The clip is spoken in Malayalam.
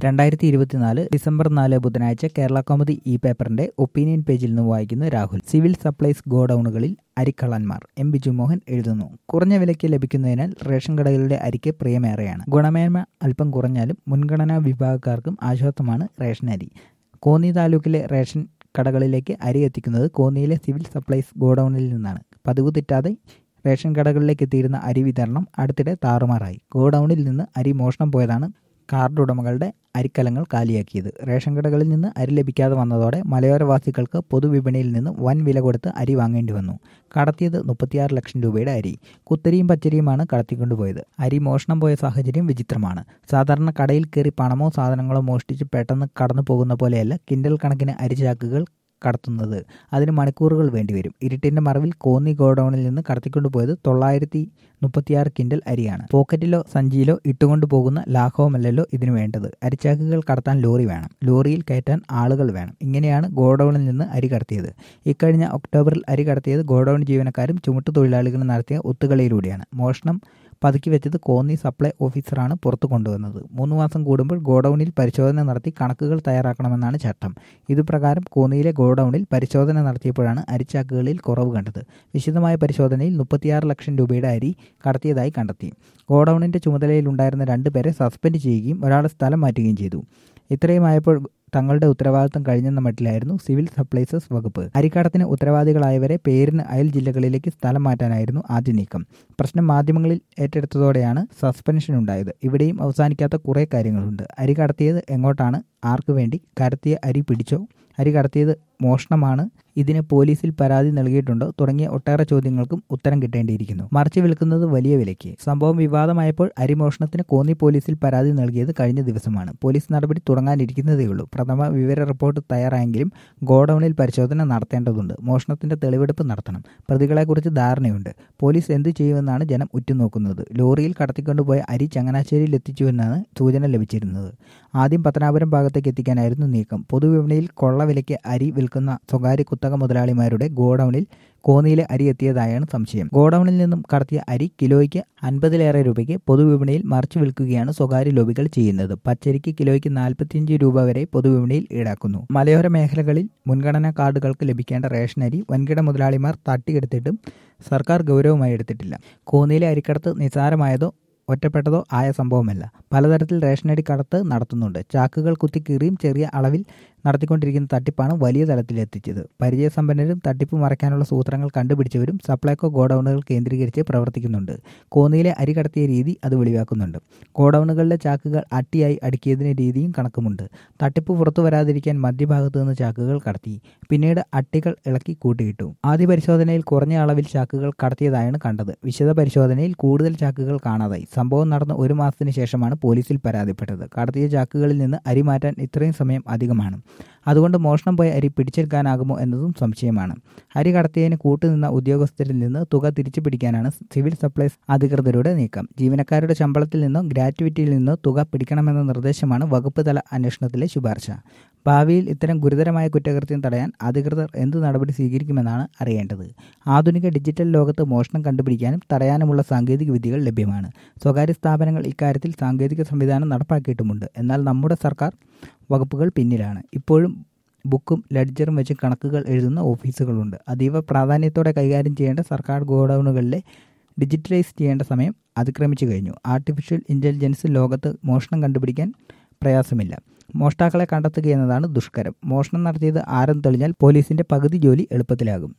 രണ്ടായിരത്തി ഇരുപത്തിനാല് ഡിസംബർ നാല് ബുധനാഴ്ച കേരള കൗമുദി ഇ പേപ്പറിന്റെ ഒപ്പീനിയൻ പേജിൽ നിന്ന് വായിക്കുന്ന രാഹുൽ സിവിൽ സപ്ലൈസ് ഗോഡൌണുകളിൽ അരിക്കള്ളന്മാർ എം ബിജുമോഹൻ എഴുതുന്നു കുറഞ്ഞ വിലയ്ക്ക് ലഭിക്കുന്നതിനാൽ റേഷൻ കടകളുടെ അരിക്ക് പ്രിയമേറെയാണ് ഗുണമേന്മ അല്പം കുറഞ്ഞാലും മുൻഗണനാ വിഭാഗക്കാർക്കും ആശ്വാസമാണ് റേഷൻ അരി കോന്നി താലൂക്കിലെ റേഷൻ കടകളിലേക്ക് അരി എത്തിക്കുന്നത് കോന്നിയിലെ സിവിൽ സപ്ലൈസ് ഗോഡൌണിൽ നിന്നാണ് പതിവ് തെറ്റാതെ റേഷൻ കടകളിലേക്ക് എത്തിയിരുന്ന അരി വിതരണം അടുത്തിടെ താറുമാറായി ഗോഡൌണിൽ നിന്ന് അരി മോഷണം പോയതാണ് കാർഡ് ഉടമകളുടെ അരിക്കലങ്ങൾ കാലിയാക്കിയത് റേഷൻ കടകളിൽ നിന്ന് അരി ലഭിക്കാതെ വന്നതോടെ മലയോരവാസികൾക്ക് പൊതുവിപണിയിൽ നിന്ന് വൻ വില കൊടുത്ത് അരി വാങ്ങേണ്ടി വന്നു കടത്തിയത് മുപ്പത്തിയാറ് ലക്ഷം രൂപയുടെ അരി കുത്തരിയും പച്ചരിയുമാണ് കടത്തിക്കൊണ്ടുപോയത് അരി മോഷണം പോയ സാഹചര്യം വിചിത്രമാണ് സാധാരണ കടയിൽ കയറി പണമോ സാധനങ്ങളോ മോഷ്ടിച്ച് പെട്ടെന്ന് കടന്നു പോകുന്ന പോലെയല്ല കിൻഡൽ കണക്കിന് അരിചാക്കുകൾ കടത്തുന്നത് അതിന് മണിക്കൂറുകൾ വേണ്ടിവരും ഇരുട്ടിന്റെ മറവിൽ കോന്നി ഗോഡൌണിൽ നിന്ന് കടത്തിക്കൊണ്ടുപോയത് തൊള്ളായിരത്തി മുപ്പത്തിയാറ് കിൻഡൽ അരിയാണ് പോക്കറ്റിലോ സഞ്ചിയിലോ ഇട്ടുകൊണ്ടു പോകുന്ന ലാഘവമല്ലല്ലോ ഇതിനു വേണ്ടത് അരിച്ചാക്കുകൾ കടത്താൻ ലോറി വേണം ലോറിയിൽ കയറ്റാൻ ആളുകൾ വേണം ഇങ്ങനെയാണ് ഗോഡൌണിൽ നിന്ന് അരി കടത്തിയത് ഇക്കഴിഞ്ഞ ഒക്ടോബറിൽ അരി കടത്തിയത് ഗോഡൌൺ ജീവനക്കാരും ചുമട്ടുതൊഴിലാളികളും നടത്തിയ ഒത്തുകളിയിലൂടെയാണ് മോഷണം പതുക്കി വെച്ചത് കോന്നി സപ്ലൈ ഓഫീസറാണ് പുറത്തു കൊണ്ടുവന്നത് മൂന്ന് മാസം കൂടുമ്പോൾ ഗോഡൌണിൽ പരിശോധന നടത്തി കണക്കുകൾ തയ്യാറാക്കണമെന്നാണ് ചട്ടം ഇതുപ്രകാരം കോന്നിയിലെ ഗോഡൌണിൽ പരിശോധന നടത്തിയപ്പോഴാണ് അരിച്ചാക്കുകളിൽ കുറവ് കണ്ടത് വിശദമായ പരിശോധനയിൽ മുപ്പത്തിയാറ് ലക്ഷം രൂപയുടെ അരി കടത്തിയതായി കണ്ടെത്തി ഗോഡൌണിന്റെ ചുമതലയിലുണ്ടായിരുന്ന രണ്ടുപേരെ സസ്പെൻഡ് ചെയ്യുകയും ഒരാളെ സ്ഥലം മാറ്റുകയും ചെയ്തു ഇത്രയുമായപ്പോൾ തങ്ങളുടെ ഉത്തരവാദിത്തം കഴിഞ്ഞെന്ന മട്ടിലായിരുന്നു സിവിൽ സപ്ലൈസസ് വകുപ്പ് അരിക്കടത്തിന് ഉത്തരവാദികളായവരെ പേരിന് അയൽ ജില്ലകളിലേക്ക് സ്ഥലം മാറ്റാനായിരുന്നു ആദ്യ നീക്കം പ്രശ്നം മാധ്യമങ്ങളിൽ ഏറ്റെടുത്തതോടെയാണ് സസ്പെൻഷൻ ഉണ്ടായത് ഇവിടെയും അവസാനിക്കാത്ത കുറേ കാര്യങ്ങളുണ്ട് അരി കടത്തിയത് എങ്ങോട്ടാണ് ആർക്കു വേണ്ടി കടത്തിയ അരി പിടിച്ചോ അരി കടത്തിയത് മോഷണമാണ് ഇതിന് പോലീസിൽ പരാതി നൽകിയിട്ടുണ്ടോ തുടങ്ങിയ ഒട്ടേറെ ചോദ്യങ്ങൾക്കും ഉത്തരം കിട്ടേണ്ടിയിരിക്കുന്നു മറിച്ച് വിൽക്കുന്നത് വലിയ വിലയ്ക്ക് സംഭവം വിവാദമായപ്പോൾ അരിമോഷണത്തിന് കോന്നി പോലീസിൽ പരാതി നൽകിയത് കഴിഞ്ഞ ദിവസമാണ് പോലീസ് നടപടി തുടങ്ങാനിരിക്കുന്നതേയുള്ളൂ പ്രഥമ വിവര റിപ്പോർട്ട് തയ്യാറായെങ്കിലും ഗോഡൌണിൽ പരിശോധന നടത്തേണ്ടതുണ്ട് മോഷണത്തിന്റെ തെളിവെടുപ്പ് നടത്തണം പ്രതികളെക്കുറിച്ച് ധാരണയുണ്ട് പോലീസ് എന്തു ചെയ്യുമെന്നാണ് ജനം ഉറ്റുനോക്കുന്നത് ലോറിയിൽ കടത്തിക്കൊണ്ടുപോയ അരി ചങ്ങനാശ്ശേരിയിൽ എത്തിച്ചുവെന്നാണ് സൂചന ലഭിച്ചിരുന്നത് ആദ്യം പത്തനാപുരം ഭാഗത്തേക്ക് എത്തിക്കാനായിരുന്നു നീക്കം പൊതുവിപണിയിൽ കൊള്ളവിലയ്ക്ക് അരി വിൽക്കുന്ന സ്വകാര്യ കുത്തക മുതലാളിമാരുടെ ഗോഡൌണിൽ കോന്നിയിലെ അരി എത്തിയതായാണ് സംശയം ഗോഡൌണിൽ നിന്നും കടത്തിയ അരി കിലോയ്ക്ക് അൻപതിലേറെ രൂപയ്ക്ക് പൊതുവിപണിയിൽ മറിച്ചു വിൽക്കുകയാണ് സ്വകാര്യ ലോബികൾ ചെയ്യുന്നത് പച്ചരിക്ക് കിലോയ്ക്ക് നാൽപ്പത്തിയഞ്ച് രൂപ വരെ പൊതുവിപണിയിൽ ഈടാക്കുന്നു മലയോര മേഖലകളിൽ മുൻഗണനാ കാർഡുകൾക്ക് ലഭിക്കേണ്ട റേഷൻ അരി വൻകിട മുതലാളിമാർ തട്ടിയെടുത്തിട്ടും സർക്കാർ ഗൗരവമായി എടുത്തിട്ടില്ല കോന്നിയിലെ അരിക്കടത്ത് നിസ്സാരമായതോ ഒറ്റപ്പെട്ടതോ ആയ സംഭവമല്ല പലതരത്തിൽ റേഷനരി കടത്ത് നടത്തുന്നുണ്ട് ചാക്കുകൾ കുത്തിക്കീറിയും ചെറിയ അളവിൽ നടത്തിക്കൊണ്ടിരിക്കുന്ന തട്ടിപ്പാണ് വലിയ തലത്തിലെത്തിച്ചത് പരിചയസമ്പന്നരും തട്ടിപ്പ് മറയ്ക്കാനുള്ള സൂത്രങ്ങൾ കണ്ടുപിടിച്ചവരും സപ്ലൈകോ ഗോഡൌണുകൾ കേന്ദ്രീകരിച്ച് പ്രവർത്തിക്കുന്നുണ്ട് കോന്നിയിലെ അരി കടത്തിയ രീതി അത് വെളിവാക്കുന്നുണ്ട് ഗോഡൌണുകളിലെ ചാക്കുകൾ അട്ടിയായി അടുക്കിയതിന് രീതിയും കണക്കുമുണ്ട് തട്ടിപ്പ് പുറത്തു വരാതിരിക്കാൻ മധ്യഭാഗത്തു നിന്ന് ചാക്കുകൾ കടത്തി പിന്നീട് അട്ടികൾ ഇളക്കി കൂട്ടിയിട്ടു ആദ്യ പരിശോധനയിൽ കുറഞ്ഞ അളവിൽ ചാക്കുകൾ കടത്തിയതായാണ് കണ്ടത് വിശദ പരിശോധനയിൽ കൂടുതൽ ചാക്കുകൾ കാണാതായി സംഭവം നടന്ന ഒരു മാസത്തിന് ശേഷമാണ് പോലീസിൽ പരാതിപ്പെട്ടത് കടത്തിയ ചാക്കുകളിൽ നിന്ന് അരി മാറ്റാൻ ഇത്രയും സമയം അധികമാണ് അതുകൊണ്ട് മോഷണം പോയ അരി പിടിച്ചെടുക്കാനാകുമോ എന്നതും സംശയമാണ് അരി കടത്തിയതിന് കൂട്ടുനിന്ന ഉദ്യോഗസ്ഥരിൽ നിന്ന് തുക തിരിച്ചു പിടിക്കാനാണ് സിവിൽ സപ്ലൈസ് അധികൃതരുടെ നീക്കം ജീവനക്കാരുടെ ശമ്പളത്തിൽ നിന്നോ ഗ്രാറ്റുവിറ്റിയിൽ നിന്നോ തുക പിടിക്കണമെന്ന നിർദ്ദേശമാണ് വകുപ്പ് തല അന്വേഷണത്തിലെ ശുപാർശ ഭാവിയിൽ ഇത്തരം ഗുരുതരമായ കുറ്റകൃത്യം തടയാൻ അധികൃതർ എന്ത് നടപടി സ്വീകരിക്കുമെന്നാണ് അറിയേണ്ടത് ആധുനിക ഡിജിറ്റൽ ലോകത്ത് മോഷണം കണ്ടുപിടിക്കാനും തടയാനുമുള്ള സാങ്കേതിക വിദ്യകൾ ലഭ്യമാണ് സ്വകാര്യ സ്ഥാപനങ്ങൾ ഇക്കാര്യത്തിൽ സാങ്കേതിക സംവിധാനം നടപ്പാക്കിയിട്ടുമുണ്ട് എന്നാൽ നമ്മുടെ സർക്കാർ വകുപ്പുകൾ പിന്നിലാണ് ഇപ്പോഴും ബുക്കും ലെഡ്ജറും വെച്ച് കണക്കുകൾ എഴുതുന്ന ഓഫീസുകളുണ്ട് അതീവ പ്രാധാന്യത്തോടെ കൈകാര്യം ചെയ്യേണ്ട സർക്കാർ ഗോഡൌണുകളിലെ ഡിജിറ്റലൈസ് ചെയ്യേണ്ട സമയം അതിക്രമിച്ചു കഴിഞ്ഞു ആർട്ടിഫിഷ്യൽ ഇൻ്റലിജൻസ് ലോകത്ത് മോഷണം കണ്ടുപിടിക്കാൻ പ്രയാസമില്ല മോഷ്ടാക്കളെ കണ്ടെത്തുക എന്നതാണ് ദുഷ്കരം മോഷണം നടത്തിയത് ആരെന്ന് തെളിഞ്ഞാൽ പോലീസിന്റെ പകുതി ജോലി എളുപ്പത്തിലാകും